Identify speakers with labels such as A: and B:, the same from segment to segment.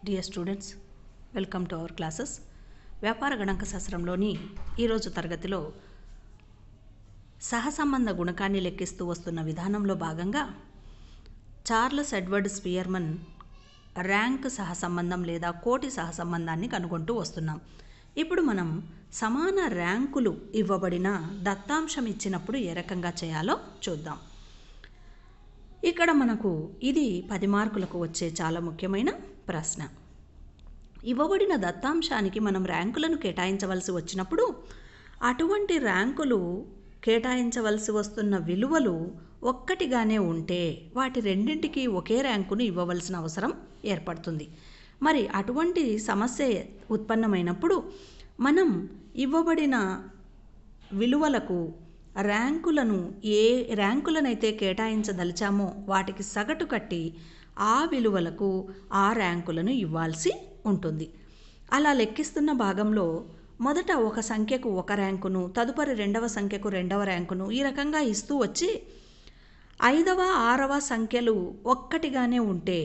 A: dear students welcome to our classes వ్యాపార గణాంక శాస్త్రంలోని ఈరోజు తరగతిలో సహసంబంధ గుణకాన్ని లెక్కిస్తూ వస్తున్న విధానంలో భాగంగా చార్లెస్ ఎడ్వర్డ్ స్పియర్మన్ ర్యాంక్ సహసంబంధం లేదా కోటి సహసంబంధాన్ని కనుగొంటూ వస్తున్నాం ఇప్పుడు మనం సమాన ర్యాంకులు ఇవ్వబడిన దత్తాంశం ఇచ్చినప్పుడు ఏ రకంగా చేయాలో చూద్దాం ఇక్కడ మనకు ఇది పది మార్కులకు వచ్చే చాలా ముఖ్యమైన ప్రశ్న ఇవ్వబడిన దత్తాంశానికి మనం ర్యాంకులను కేటాయించవలసి వచ్చినప్పుడు అటువంటి ర్యాంకులు కేటాయించవలసి వస్తున్న విలువలు ఒక్కటిగానే ఉంటే వాటి రెండింటికి ఒకే ర్యాంకును ఇవ్వవలసిన అవసరం ఏర్పడుతుంది మరి అటువంటి సమస్య ఉత్పన్నమైనప్పుడు మనం ఇవ్వబడిన విలువలకు ర్యాంకులను ఏ ర్యాంకులనైతే కేటాయించదలిచామో వాటికి సగటు కట్టి ఆ విలువలకు ఆ ర్యాంకులను ఇవ్వాల్సి ఉంటుంది అలా లెక్కిస్తున్న భాగంలో మొదట ఒక సంఖ్యకు ఒక ర్యాంకును తదుపరి రెండవ సంఖ్యకు రెండవ ర్యాంకును ఈ రకంగా ఇస్తూ వచ్చి ఐదవ ఆరవ సంఖ్యలు ఒక్కటిగానే ఉంటే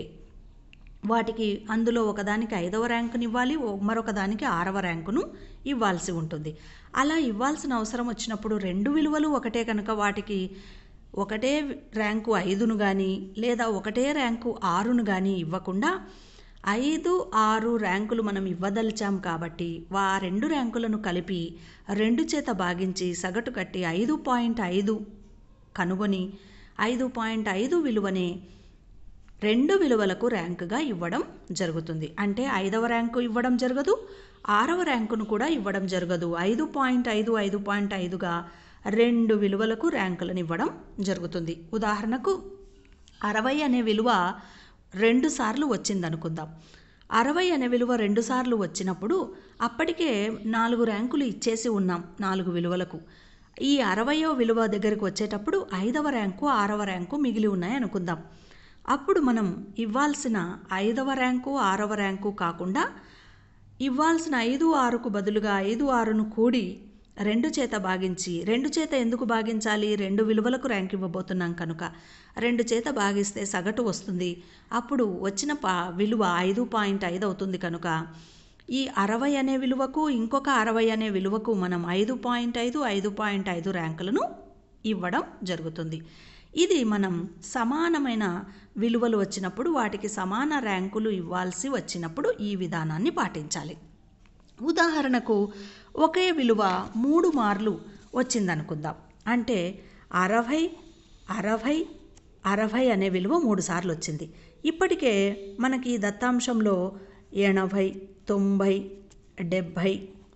A: వాటికి అందులో ఒకదానికి ఐదవ ర్యాంకుని ఇవ్వాలి ఓ- మరొక దానికి ఆరవ ర్యాంకును ఇవ్వాల్సి ఉంటుంది అలా ఇవ్వాల్సిన అవసరం వచ్చినప్పుడు రెండు విలువలు ఒకటే కనుక వాటికి ఒకటే ర్యాంకు ఐదును కానీ లేదా ఒకటే ర్యాంకు ఆరును కానీ ఇవ్వకుండా ఐదు ఆరు ర్యాంకులు మనం ఇవ్వదలిచాం కాబట్టి వా రెండు ర్యాంకులను కలిపి రెండు చేత భాగించి సగటు కట్టి ఐదు పాయింట్ ఐదు కనుగొని ఐదు పాయింట్ ఐదు విలువనే రెండు విలువలకు ర్యాంకుగా ఇవ్వడం జరుగుతుంది అంటే ఐదవ ర్యాంకు ఇవ్వడం జరగదు ఆరవ ర్యాంకును కూడా ఇవ్వడం జరగదు ఐదు పాయింట్ ఐదు ఐదు పాయింట్ ఐదుగా రెండు విలువలకు ర్యాంకులను ఇవ్వడం జరుగుతుంది ఉదాహరణకు అరవై అనే విలువ రెండు సార్లు వచ్చిందనుకుందాం అరవై అనే విలువ రెండు సార్లు వచ్చినప్పుడు అప్పటికే నాలుగు ర్యాంకులు ఇచ్చేసి ఉన్నాం నాలుగు విలువలకు ఈ అరవయో విలువ దగ్గరికి వచ్చేటప్పుడు ఐదవ ర్యాంకు ఆరవ ర్యాంకు మిగిలి ఉన్నాయి అనుకుందాం అప్పుడు మనం ఇవ్వాల్సిన ఐదవ ర్యాంకు ఆరవ ర్యాంకు కాకుండా ఇవ్వాల్సిన ఐదు ఆరుకు బదులుగా ఐదు ఆరును కూడి రెండు చేత భాగించి రెండు చేత ఎందుకు భాగించాలి రెండు విలువలకు ర్యాంక్ ఇవ్వబోతున్నాం కనుక రెండు చేత భాగిస్తే సగటు వస్తుంది అప్పుడు వచ్చిన పా విలువ ఐదు పాయింట్ ఐదు అవుతుంది కనుక ఈ అరవై అనే విలువకు ఇంకొక అరవై అనే విలువకు మనం ఐదు పాయింట్ ఐదు ఐదు పాయింట్ ఐదు ర్యాంకులను ఇవ్వడం జరుగుతుంది ఇది మనం సమానమైన విలువలు వచ్చినప్పుడు వాటికి సమాన ర్యాంకులు ఇవ్వాల్సి వచ్చినప్పుడు ఈ విధానాన్ని పాటించాలి ఉదాహరణకు ఒకే విలువ మూడు మార్లు వచ్చిందనుకుందాం అంటే అరవై అరవై అరవై అనే విలువ మూడు సార్లు వచ్చింది ఇప్పటికే మనకి ఈ దత్తాంశంలో ఎనభై తొంభై డెబ్భై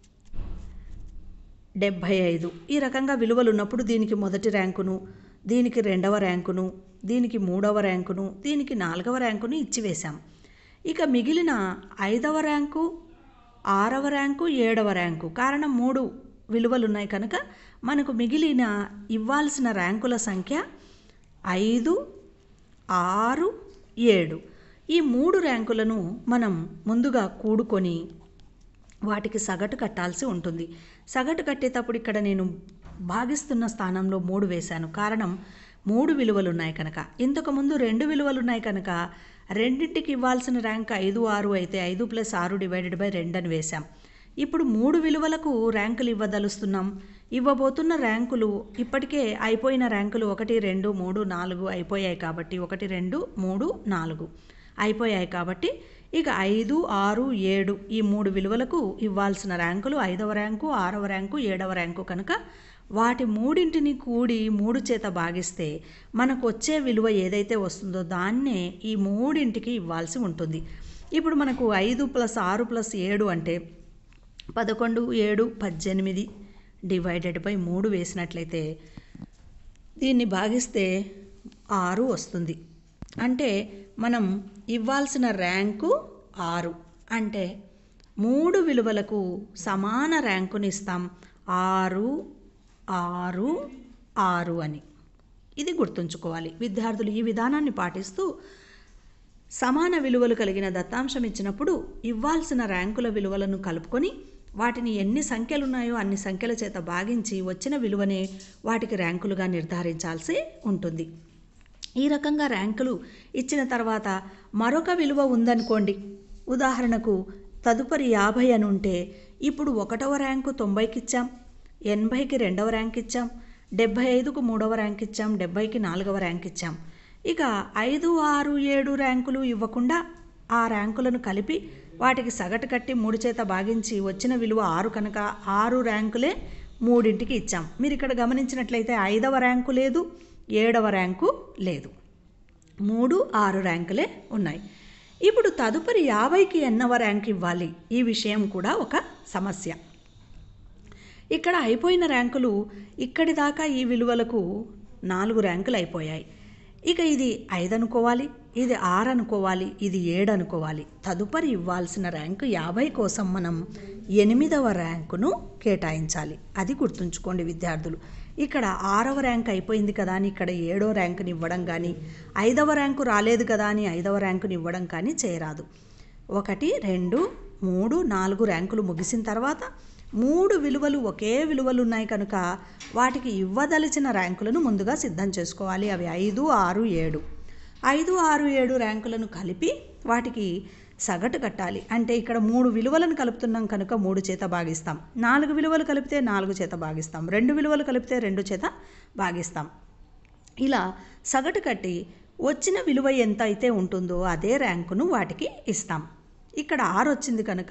A: డెబ్భై ఐదు ఈ రకంగా విలువలు ఉన్నప్పుడు దీనికి మొదటి ర్యాంకును దీనికి రెండవ ర్యాంకును దీనికి మూడవ ర్యాంకును దీనికి నాలుగవ ర్యాంకును ఇచ్చివేశాం ఇక మిగిలిన ఐదవ ర్యాంకు ఆరవ ర్యాంకు ఏడవ ర్యాంకు కారణం మూడు విలువలు ఉన్నాయి కనుక మనకు మిగిలిన ఇవ్వాల్సిన ర్యాంకుల సంఖ్య ఐదు ఆరు ఏడు ఈ మూడు ర్యాంకులను మనం ముందుగా కూడుకొని వాటికి సగటు కట్టాల్సి ఉంటుంది సగటు కట్టేటప్పుడు ఇక్కడ నేను భాగిస్తున్న స్థానంలో మూడు వేశాను కారణం మూడు విలువలు ఉన్నాయి కనుక ఇంతకుముందు రెండు విలువలు ఉన్నాయి కనుక రెండింటికి ఇవ్వాల్సిన ర్యాంక్ ఐదు ఆరు అయితే ఐదు ప్లస్ ఆరు డివైడెడ్ బై రెండు అని వేశాం ఇప్పుడు మూడు విలువలకు ర్యాంకులు ఇవ్వదలుస్తున్నాం ఇవ్వబోతున్న ర్యాంకులు ఇప్పటికే అయిపోయిన ర్యాంకులు ఒకటి రెండు మూడు నాలుగు అయిపోయాయి కాబట్టి ఒకటి రెండు మూడు నాలుగు అయిపోయాయి కాబట్టి ఇక ఐదు ఆరు ఏడు ఈ మూడు విలువలకు ఇవ్వాల్సిన ర్యాంకులు ఐదవ ర్యాంకు ఆరవ ర్యాంకు ఏడవ ర్యాంకు కనుక వాటి మూడింటిని కూడి మూడు చేత భాగిస్తే మనకు వచ్చే విలువ ఏదైతే వస్తుందో దాన్నే ఈ మూడింటికి ఇవ్వాల్సి ఉంటుంది ఇప్పుడు మనకు ఐదు ప్లస్ ఆరు ప్లస్ ఏడు అంటే పదకొండు ఏడు పద్దెనిమిది డివైడెడ్ బై మూడు వేసినట్లయితే దీన్ని భాగిస్తే ఆరు వస్తుంది అంటే మనం ఇవ్వాల్సిన ర్యాంకు ఆరు అంటే మూడు విలువలకు సమాన ర్యాంకుని ఇస్తాం ఆరు ఆరు ఆరు అని ఇది గుర్తుంచుకోవాలి విద్యార్థులు ఈ విధానాన్ని పాటిస్తూ సమాన విలువలు కలిగిన దత్తాంశం ఇచ్చినప్పుడు ఇవ్వాల్సిన ర్యాంకుల విలువలను కలుపుకొని వాటిని ఎన్ని సంఖ్యలు ఉన్నాయో అన్ని సంఖ్యల చేత భాగించి వచ్చిన విలువనే వాటికి ర్యాంకులుగా నిర్ధారించాల్సి ఉంటుంది ఈ రకంగా ర్యాంకులు ఇచ్చిన తర్వాత మరొక విలువ ఉందనుకోండి ఉదాహరణకు తదుపరి యాభై అని ఉంటే ఇప్పుడు ఒకటవ ర్యాంకు తొంభైకి ఇచ్చాం ఎనభైకి రెండవ ర్యాంక్ ఇచ్చాం డెబ్భై ఐదుకు మూడవ ర్యాంక్ ఇచ్చాం డెబ్భైకి నాలుగవ ర్యాంక్ ఇచ్చాం ఇక ఐదు ఆరు ఏడు ర్యాంకులు ఇవ్వకుండా ఆ ర్యాంకులను కలిపి వాటికి సగటు కట్టి మూడు చేత భాగించి వచ్చిన విలువ ఆరు కనుక ఆరు ర్యాంకులే మూడింటికి ఇచ్చాం మీరు ఇక్కడ గమనించినట్లయితే ఐదవ ర్యాంకు లేదు ఏడవ ర్యాంకు లేదు మూడు ఆరు ర్యాంకులే ఉన్నాయి ఇప్పుడు తదుపరి యాభైకి ఎన్నవ ర్యాంక్ ఇవ్వాలి ఈ విషయం కూడా ఒక సమస్య ఇక్కడ అయిపోయిన ర్యాంకులు ఇక్కడి దాకా ఈ విలువలకు నాలుగు ర్యాంకులు అయిపోయాయి ఇక ఇది ఐదు అనుకోవాలి ఇది ఆరు అనుకోవాలి ఇది ఏడు అనుకోవాలి తదుపరి ఇవ్వాల్సిన ర్యాంకు యాభై కోసం మనం ఎనిమిదవ ర్యాంకును కేటాయించాలి అది గుర్తుంచుకోండి విద్యార్థులు ఇక్కడ ఆరవ ర్యాంక్ అయిపోయింది కదా అని ఇక్కడ ఏడో ర్యాంకుని ఇవ్వడం కానీ ఐదవ ర్యాంకు రాలేదు కదా అని ఐదవ ర్యాంకుని ఇవ్వడం కానీ చేయరాదు ఒకటి రెండు మూడు నాలుగు ర్యాంకులు ముగిసిన తర్వాత మూడు విలువలు ఒకే విలువలు ఉన్నాయి కనుక వాటికి ఇవ్వదలిచిన ర్యాంకులను ముందుగా సిద్ధం చేసుకోవాలి అవి ఐదు ఆరు ఏడు ఐదు ఆరు ఏడు ర్యాంకులను కలిపి వాటికి సగటు కట్టాలి అంటే ఇక్కడ మూడు విలువలను కలుపుతున్నాం కనుక మూడు చేత భాగిస్తాం నాలుగు విలువలు కలిపితే నాలుగు చేత భాగిస్తాం రెండు విలువలు కలిపితే రెండు చేత భాగిస్తాం ఇలా సగటు కట్టి వచ్చిన విలువ ఎంత అయితే ఉంటుందో అదే ర్యాంకును వాటికి ఇస్తాం ఇక్కడ ఆరు వచ్చింది కనుక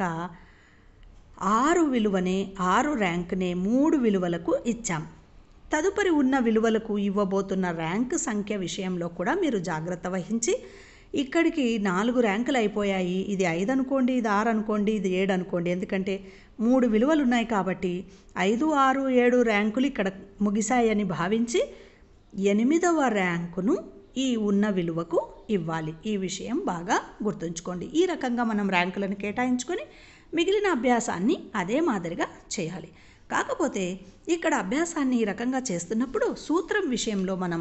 A: ఆరు విలువనే ఆరు ర్యాంక్నే మూడు విలువలకు ఇచ్చాం తదుపరి ఉన్న విలువలకు ఇవ్వబోతున్న ర్యాంక్ సంఖ్య విషయంలో కూడా మీరు జాగ్రత్త వహించి ఇక్కడికి నాలుగు ర్యాంకులు అయిపోయాయి ఇది ఐదు అనుకోండి ఇది ఆరు అనుకోండి ఇది ఏడు అనుకోండి ఎందుకంటే మూడు విలువలు ఉన్నాయి కాబట్టి ఐదు ఆరు ఏడు ర్యాంకులు ఇక్కడ ముగిశాయని భావించి ఎనిమిదవ ర్యాంకును ఈ ఉన్న విలువకు ఇవ్వాలి ఈ విషయం బాగా గుర్తుంచుకోండి ఈ రకంగా మనం ర్యాంకులను కేటాయించుకొని మిగిలిన అభ్యాసాన్ని అదే మాదిరిగా చేయాలి కాకపోతే ఇక్కడ అభ్యాసాన్ని ఈ రకంగా చేస్తున్నప్పుడు సూత్రం విషయంలో మనం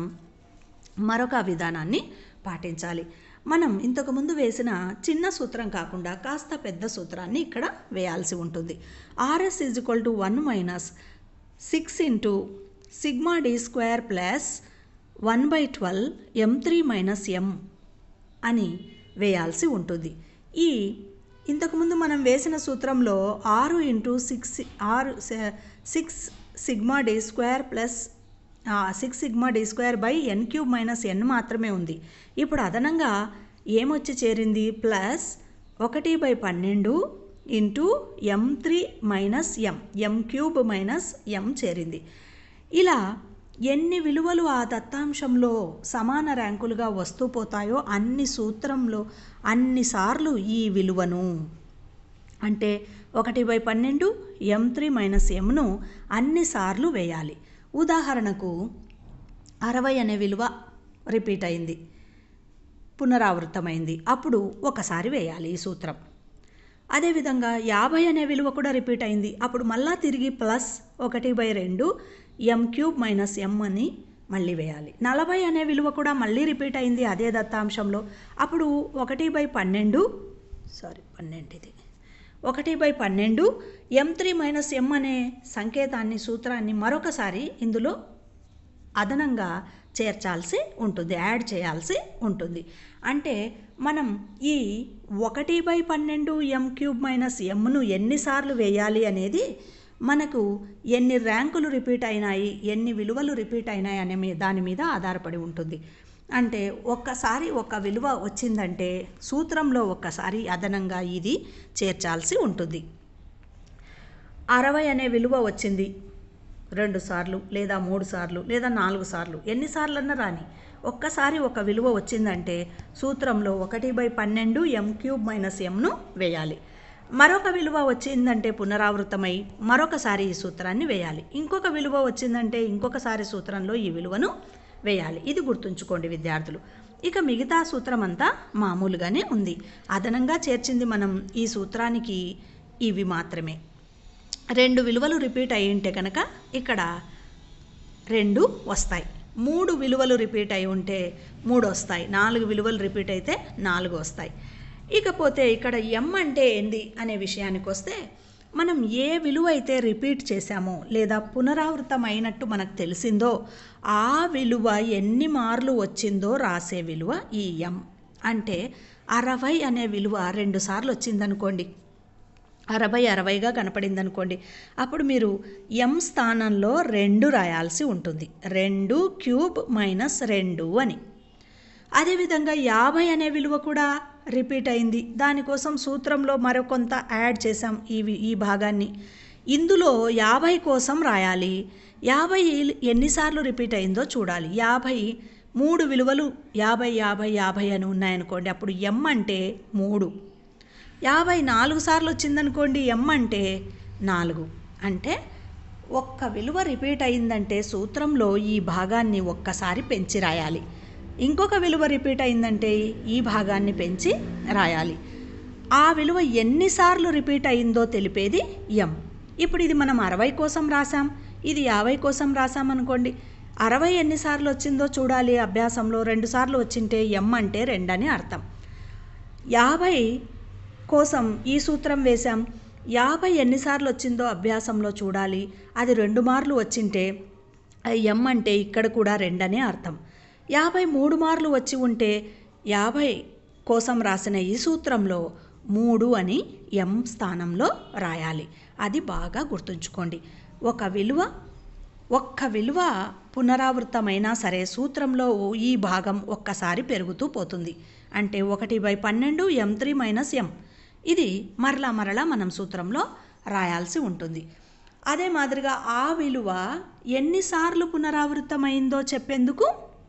A: మరొక విధానాన్ని పాటించాలి మనం ఇంతకుముందు వేసిన చిన్న సూత్రం కాకుండా కాస్త పెద్ద సూత్రాన్ని ఇక్కడ వేయాల్సి ఉంటుంది RS is equal to one minus six into sigma D square plus one by twelve M three minus M అని వేయాల్సి ఉంటుంది ఈ ఇంతకుముందు మనం వేసిన సూత్రంలో ఆరు ఇంటూ సిక్స్ ఆరు six sigma D square plus six sigma D square by N cube minus N మాత్రమే ఉంది ఇప్పుడు అదనంగా ఏమొచ్చి చేరింది ప్లస్ ఒకటి బై పన్నెండు into M three minus M M cube minus M చేరింది ఇలా ఎన్ని విలువలు ఆ దత్తాంశంలో సమాన ర్యాంకులుగా వస్తూ పోతాయో అన్ని సూత్రంలో అన్నిసార్లు ఈ విలువను అంటే ఒకటి బై పన్నెండు ఎం త్రీ మైనస్ ఎంను అన్నిసార్లు వేయాలి ఉదాహరణకు అరవై అనే విలువ రిపీట్ అయింది పునరావృతమైంది అప్పుడు ఒకసారి వేయాలి ఈ సూత్రం అదేవిధంగా యాభై అనే విలువ కూడా రిపీట్ అయింది అప్పుడు మళ్ళా తిరిగి ప్లస్ ఒకటి బై రెండు ఎం క్యూబ్ మైనస్ ఎం అని మళ్ళీ వేయాలి నలభై అనే విలువ కూడా మళ్ళీ రిపీట్ అయింది అదే దత్తాంశంలో అప్పుడు ఒకటి బై పన్నెండు సారీ పన్నెండు ఇది ఒకటి బై పన్నెండు ఎం త్రీ మైనస్ ఎం అనే సంకేతాన్ని సూత్రాన్ని మరొకసారి ఇందులో అదనంగా చేర్చాల్సి ఉంటుంది యాడ్ చేయాల్సి ఉంటుంది అంటే మనం ఈ ఒకటి బై పన్నెండు ఎం క్యూబ్ మైనస్ ఎమ్ను ఎన్నిసార్లు వేయాలి అనేది మనకు ఎన్ని ర్యాంకులు రిపీట్ అయినాయి ఎన్ని విలువలు రిపీట్ అయినాయి అనే మీ దాని మీద ఆధారపడి ఉంటుంది అంటే ఒక్కసారి ఒక విలువ వచ్చిందంటే సూత్రంలో ఒక్కసారి అదనంగా ఇది చేర్చాల్సి ఉంటుంది అరవై అనే విలువ వచ్చింది రెండు సార్లు లేదా మూడు సార్లు లేదా నాలుగు సార్లు ఎన్నిసార్లన్నా రాని ఒక్కసారి ఒక విలువ వచ్చిందంటే సూత్రంలో ఒకటి బై పన్నెండు ఎం క్యూబ్ మైనస్ ఎంను వేయాలి మరొక విలువ వచ్చిందంటే పునరావృతమై మరొకసారి ఈ సూత్రాన్ని వేయాలి ఇంకొక విలువ వచ్చిందంటే ఇంకొకసారి సూత్రంలో ఈ విలువను వేయాలి ఇది గుర్తుంచుకోండి విద్యార్థులు ఇక మిగతా సూత్రం అంతా మామూలుగానే ఉంది అదనంగా చేర్చింది మనం ఈ సూత్రానికి ఇవి మాత్రమే రెండు విలువలు రిపీట్ అయి ఉంటే కనుక ఇక్కడ రెండు వస్తాయి మూడు విలువలు రిపీట్ అయి ఉంటే మూడు వస్తాయి నాలుగు విలువలు రిపీట్ అయితే నాలుగు వస్తాయి ఇకపోతే ఇక్కడ ఎం అంటే ఏంది అనే విషయానికి వస్తే మనం ఏ విలువ అయితే రిపీట్ చేశామో లేదా పునరావృతం అయినట్టు మనకు తెలిసిందో ఆ విలువ ఎన్ని మార్లు వచ్చిందో రాసే విలువ ఈ ఎం అంటే అరవై అనే విలువ రెండు సార్లు వచ్చిందనుకోండి అరవై అరవైగా కనపడింది అనుకోండి అప్పుడు మీరు ఎం స్థానంలో రెండు రాయాల్సి ఉంటుంది రెండు క్యూబ్ మైనస్ రెండు అని అదేవిధంగా యాభై అనే విలువ కూడా రిపీట్ అయింది దానికోసం సూత్రంలో మరికొంత యాడ్ చేసాం ఈ వి- ఈ భాగాన్ని ఇందులో యాభై కోసం రాయాలి యాభై ఎన్నిసార్లు రిపీట్ అయిందో చూడాలి యాభై మూడు విలువలు యాభై యాభై యాభై అని ఉన్నాయనుకోండి అప్పుడు ఎం అంటే మూడు యాభై నాలుగు సార్లు వచ్చిందనుకోండి ఎం అంటే నాలుగు అంటే ఒక్క విలువ రిపీట్ అయిందంటే సూత్రంలో ఈ భాగాన్ని ఒక్కసారి పెంచి రాయాలి ఇంకొక విలువ రిపీట్ అయిందంటే ఈ భాగాన్ని పెంచి రాయాలి ఆ విలువ ఎన్నిసార్లు రిపీట్ అయిందో తెలిపేది ఎం ఇప్పుడు ఇది మనం అరవై కోసం రాసాం ఇది యాభై కోసం రాసాం అనుకోండి అరవై ఎన్నిసార్లు వచ్చిందో చూడాలి అభ్యాసంలో రెండు సార్లు వచ్చింటే ఎం అంటే రెండని అర్థం యాభై కోసం ఈ సూత్రం వేశాం యాభై ఎన్నిసార్లు వచ్చిందో అభ్యాసంలో చూడాలి అది రెండు మార్లు వచ్చింటే ఆ ఎం అంటే ఇక్కడ కూడా రెండనే అర్థం యాభై మూడు మార్లు వచ్చి ఉంటే యాభై కోసం రాసిన ఈ సూత్రంలో మూడు అని ఎం స్థానంలో రాయాలి అది బాగా గుర్తుంచుకోండి ఒక విలువ ఒక్క విలువ పునరావృతమైనా సరే సూత్రంలో ఈ భాగం ఒక్కసారి పెరుగుతూ పోతుంది అంటే ఒకటి బై పన్నెండు ఎం త్రీ మైనస్ ఎం ఇది మరలా మరలా మనం సూత్రంలో రాయాల్సి ఉంటుంది అదే మాదిరిగా ఆ విలువ ఎన్నిసార్లు పునరావృతమైందో చెప్పేందుకు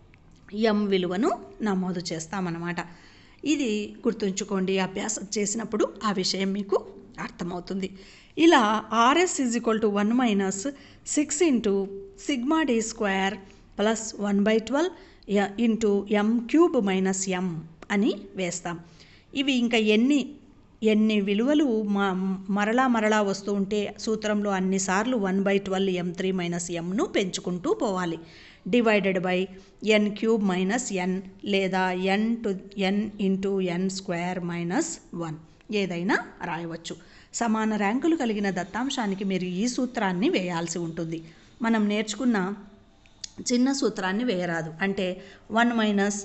A: ఎం విలువను నమోదు చేస్తామన్నమాట ఇది గుర్తుంచుకోండి అభ్యాసం చేసినప్పుడు ఆ విషయం మీకు అర్థమవుతుంది ఇలా RS is equal to one minus six into sigma D square plus one by twelve into M cube minus M అని వేస్తాం ఇవి ఇంకా ఎన్ని ఎన్ని విలువలు మ మరలా మరలా వస్తూ ఉంటే సూత్రంలో అన్నిసార్లు one by twelve M three minus ఎంను పెంచుకుంటూ పోవాలి divided by N cube minus N లేదా N to N into N square minus one ఏదైనా రాయవచ్చు సమాన ర్యాంకులు కలిగిన దత్తాంశానికి మీరు ఈ సూత్రాన్ని వేయాల్సి ఉంటుంది మనం నేర్చుకున్న చిన్న సూత్రాన్ని వేయరాదు అంటే one minus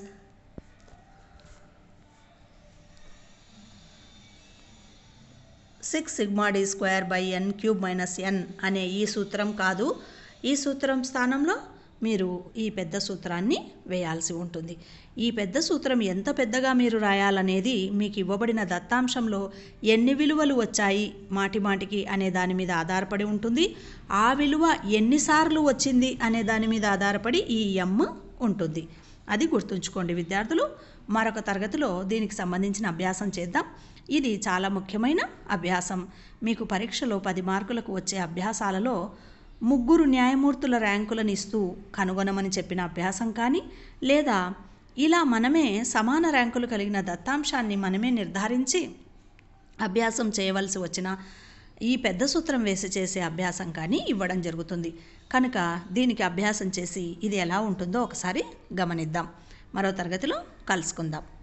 A: six sigma D square by N cube minus N అనే ఈ సూత్రం కాదు ఈ సూత్రం స్థానంలో మీరు ఈ పెద్ద సూత్రాన్ని వేయాల్సి ఉంటుంది ఈ పెద్ద సూత్రం ఎంత పెద్దగా మీరు రాయాలనేది మీకు ఇవ్వబడిన దత్తాంశంలో ఎన్ని విలువలు వచ్చాయి మాటి మాటికి అనే దాని మీద ఆధారపడి ఉంటుంది ఆ విలువ ఎన్నిసార్లు వచ్చింది అనే దాని మీద ఆధారపడి ఈ ఎమ్ ఉంటుంది అది గుర్తుంచుకోండి విద్యార్థులు మరొక తరగతిలో దీనికి సంబంధించిన అభ్యాసం చేద్దాం ఇది చాలా ముఖ్యమైన అభ్యాసం మీకు పరీక్షలో పది మార్కులకు వచ్చే అభ్యాసాలలో ముగ్గురు న్యాయమూర్తుల ర్యాంకులను ఇస్తూ కనుగొనమని చెప్పిన అభ్యాసం కానీ లేదా ఇలా మనమే సమాన ర్యాంకులు కలిగిన దత్తాంశాన్ని మనమే నిర్ధారించి అభ్యాసం చేయవలసి వచ్చిన ఈ పెద్ద సూత్రం వేసి చేసే అభ్యాసం కానీ ఇవ్వడం జరుగుతుంది కనుక దీనికి అభ్యాసం చేసి ఇది ఎలా ఉంటుందో ఒకసారి గమనిద్దాం మరో తరగతిలో కలుసుకుందాం